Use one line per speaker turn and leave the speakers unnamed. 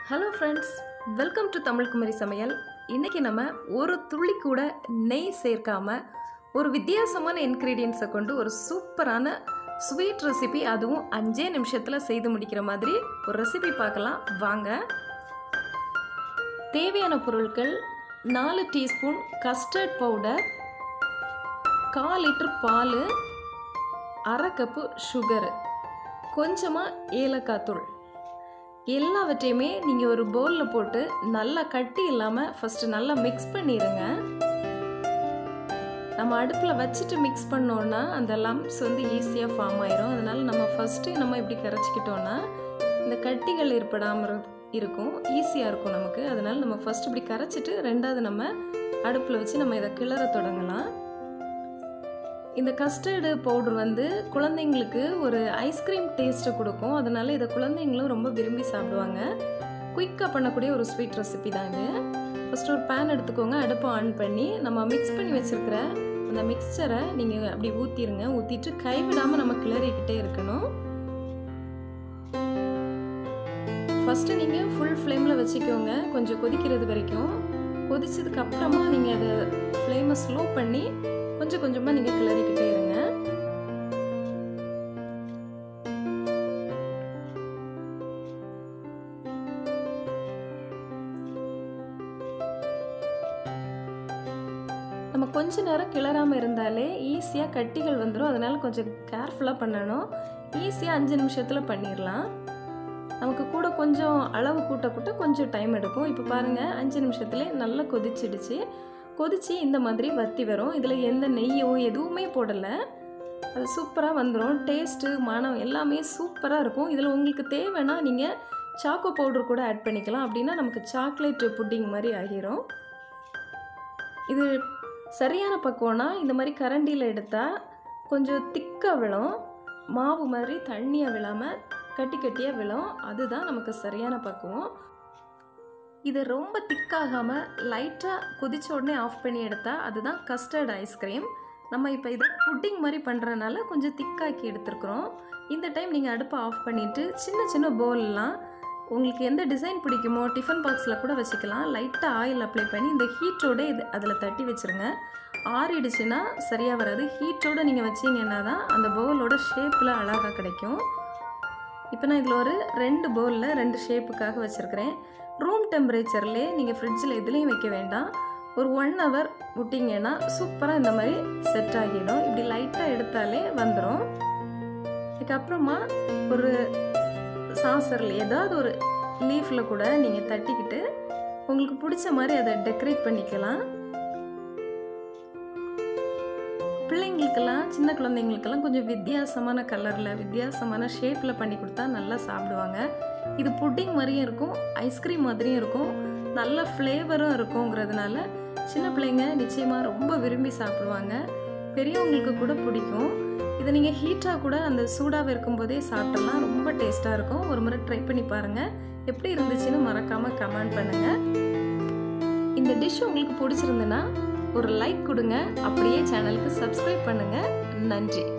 hello friends welcome to Tamil Kumari சமையல் இன்றைக்கி நம்ம ஒரு துளி கூட நெய் சேர்க்காம ஒரு வித்தியாசமான இன்க்ரீடியன்ஸை கொண்டு ஒரு சூப்பரான ஸ்வீட் ரெசிபி அதுவும் அஞ்சே நிமிஷத்தில் செய்து முடிக்கிற மாதிரி ஒரு ரெசிபி பார்க்கலாம் வாங்க தேவையான பொருட்கள் நாலு டீஸ்பூன் கஸ்டர்ட் பவுடர் கால் லிட்டர் பால் அரை கப்பு சுகரு கொஞ்சமாக ஏலக்காய் தூள் எல்லாவற்றையுமே நீங்கள் ஒரு பவுலில் போட்டு நல்லா கட்டி இல்லாமல் ஃபஸ்ட்டு நல்லா மிக்ஸ் பண்ணிடுங்க நம்ம அடுப்பில் வச்சுட்டு மிக்ஸ் பண்ணோன்னா அந்த லம்ப்ஸ் வந்து ஈஸியாக ஃபார்ம் ஆயிரும் அதனால் நம்ம ஃபஸ்ட்டு நம்ம இப்படி கரைச்சிக்கிட்டோன்னா இந்த கட்டிகள் ஏற்படாமல் இருக்கும் ஈஸியாக இருக்கும் நமக்கு அதனால் நம்ம ஃபஸ்ட் இப்படி கரைச்சிட்டு ரெண்டாவது நம்ம அடுப்பில் வச்சு நம்ம இதை கிளற தொடங்கலாம் இந்த கஸ்டர்டு பவுடர் வந்து குழந்தைங்களுக்கு ஒரு ஐஸ்கிரீம் டேஸ்ட்டை கொடுக்கும் அதனால இதை குழந்தைங்களும் ரொம்ப விரும்பி சாப்பிடுவாங்க குயிக்காக பண்ணக்கூடிய ஒரு ஸ்வீட் ரெசிபி தான் இது ஃபஸ்ட்டு ஒரு பேன் எடுத்துக்கோங்க அடுப்பை ஆன் பண்ணி நம்ம மிக்ஸ் பண்ணி வச்சுருக்கிற அந்த மிக்சரை நீங்கள் அப்படி ஊற்றிடுங்க ஊற்றிட்டு கைவிடாமல் நம்ம கிளறிக்கிட்டே இருக்கணும் ஃபஸ்ட்டு நீங்கள் ஃபுல் ஃப்ளேமில் வச்சுக்கோங்க கொஞ்சம் கொதிக்கிறது வரைக்கும் கொதிச்சதுக்கு அப்புறமா நீங்கள் அதை ஃப்ளேமை ஸ்லோ பண்ணி கொஞ்சம் கொஞ்சமாக நீங்கள் கிளறிக்கிட்டே இருங்க நம்ம கொஞ்ச நேரம் கிளறாமல் இருந்தாலே ஈஸியாக கட்டிகள் வந்துடும் அதனால் கொஞ்சம் கேர்ஃபுல்லாக பண்ணணும் ஈஸியாக அஞ்சு நிமிஷத்தில் பண்ணிடலாம் நமக்கு கூட கொஞ்சம் அளவு கூட்ட கூட்ட கொஞ்சம் டைம் எடுக்கும் இப்போ பாருங்கள் அஞ்சு நிமிஷத்துலேயே நல்லா கொதிச்சிடுச்சு கொதித்து இந்த மாதிரி வத்தி வரும் இதில் எந்த நெய்யோ எதுவுமே போடலை அது சூப்பராக வந்துடும் டேஸ்ட்டு மனம் எல்லாமே சூப்பராக இருக்கும் இதில் உங்களுக்கு தேவைன்னா நீங்கள் சாக்கோ பவுடர் கூட ஆட் பண்ணிக்கலாம் அப்படின்னா நமக்கு சாக்லேட் புட்டிங் மாதிரி ஆகிரும் இது சரியான பக்குவம்னா இந்த மாதிரி கரண்டியில் எடுத்தால் கொஞ்சம் திக்காக விழும் மாவு மாதிரி தண்ணியாக விழாமல் கட்டி கட்டியாக விழும் அதுதான் நமக்கு சரியான பக்குவம் இது ரொம்ப திக்காகாமல் லைட்டாக கொதிச்ச உடனே ஆஃப் பண்ணி எடுத்தால் அதுதான் கஸ்டர்ட் ஐஸ்கிரீம் நம்ம இப்போ இதை புட்டிங் மாதிரி பண்ணுறதுனால கொஞ்சம் திக்காக்கி எடுத்துருக்குறோம் இந்த டைம் நீங்கள் அடுப்பை ஆஃப் பண்ணிவிட்டு சின்ன சின்ன போல்லாம் உங்களுக்கு எந்த டிசைன் பிடிக்குமோ டிஃபன் பாக்ஸில் கூட வச்சுக்கலாம் லைட்டாக ஆயில் அப்ளை பண்ணி இந்த ஹீட்டோட இது அதில் தட்டி வச்சுருங்க ஆறிடுச்சுன்னா சரியாக வராது ஹீட்டோடு நீங்கள் வச்சிங்கன்னா தான் அந்த பவுலோட ஷேப்பில் அழகாக கிடைக்கும் இப்போ நான் இதில் ஒரு ரெண்டு பவுலில் ரெண்டு ஷேப்புக்காக வச்சுருக்கிறேன் ரூம் டெம்பரேச்சர்லேயே நீங்கள் ஃப்ரிட்ஜில் எதுலேயும் வைக்க வேண்டாம் ஒரு ஒன் ஹவர் விட்டிங்கன்னா சூப்பராக இந்த மாதிரி செட் ஆகிடும் இப்படி லைட்டாக எடுத்தாலே வந்துடும் இதுக்கப்புறமா ஒரு சாசரில் ஏதாவது ஒரு லீஃபில் கூட நீங்கள் தட்டிக்கிட்டு உங்களுக்கு பிடிச்ச மாதிரி அதை டெக்கரேட் பண்ணிக்கலாம் பிள்ளைங்களுக்கெல்லாம் சின்ன குழந்தைங்களுக்கெல்லாம் கொஞ்சம் வித்தியாசமான கலரில் வித்தியாசமான ஷேப்பில் பண்ணி கொடுத்தா நல்லா சாப்பிடுவாங்க இது புட்டிங் மாதிரியும் இருக்கும் ஐஸ்கிரீம் மாதிரியும் இருக்கும் நல்ல ஃப்ளேவரும் இருக்குங்கிறதுனால சின்ன பிள்ளைங்க நிச்சயமாக ரொம்ப விரும்பி சாப்பிடுவாங்க பெரியவங்களுக்கு கூட பிடிக்கும் இதை நீங்கள் ஹீட்டாக கூட அந்த சூடாக இருக்கும்போதே சாப்பிடலாம் ரொம்ப டேஸ்ட்டாக இருக்கும் ஒரு முறை ட்ரை பண்ணி பாருங்கள் எப்படி இருந்துச்சுன்னு மறக்காமல் கமெண்ட் பண்ணுங்கள் இந்த டிஷ் உங்களுக்கு பிடிச்சிருந்துன்னா ஒரு லைக் கொடுங்க அப்படியே சேனலுக்கு சப்ஸ்கிரைப் பண்ணுங்கள் நன்றி